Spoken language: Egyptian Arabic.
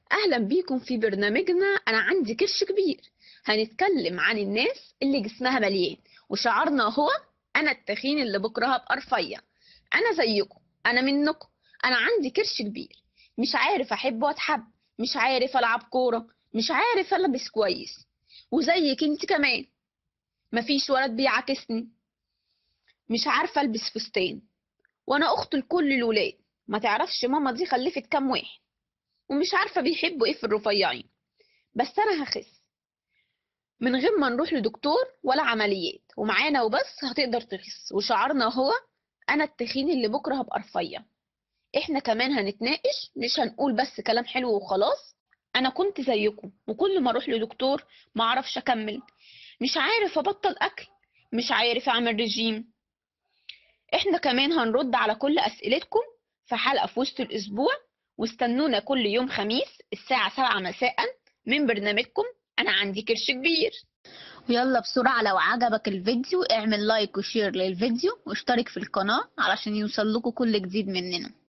أهلا بيكم في برنامجنا أنا عندي كرش كبير هنتكلم عن الناس اللي جسمها مليان وشعارنا هو أنا التخين اللي بكره هبقى رفيع أنا زيكم أنا منكم أنا عندي كرش كبير مش عارف أحب وأتحب مش عارف ألعب كورة مش عارف ألبس كويس وزيك انت كمان مفيش ولد بيعاكسني مش عارفة ألبس فستان وأنا أخت لكل الولاد ما تعرفش ماما دي خلفت كام واحد ومش عارفة بيحبوا ايه في الرفيعين بس انا هخس من غير ما نروح لدكتور ولا عمليات ومعانا وبس هتقدر تخس وشعارنا هو انا التخين اللي بكره هبقى رفيع احنا كمان هنتناقش مش هنقول بس كلام حلو وخلاص انا كنت زيكم وكل ما اروح لدكتور ما اعرفش اكمل مش عارف ابطل اكل مش عارف اعمل رجيم احنا كمان هنرد على كل اسئلتكم في حلقة في وسط الاسبوع واستنونا كل يوم خميس الساعة سبعة مساء من برنامجكم أنا عندي كرش كبير ويلا بسرعة لو عجبك الفيديو اعمل لايك وشير للفيديو واشترك في القناة علشان يوصل لكم كل جديد مننا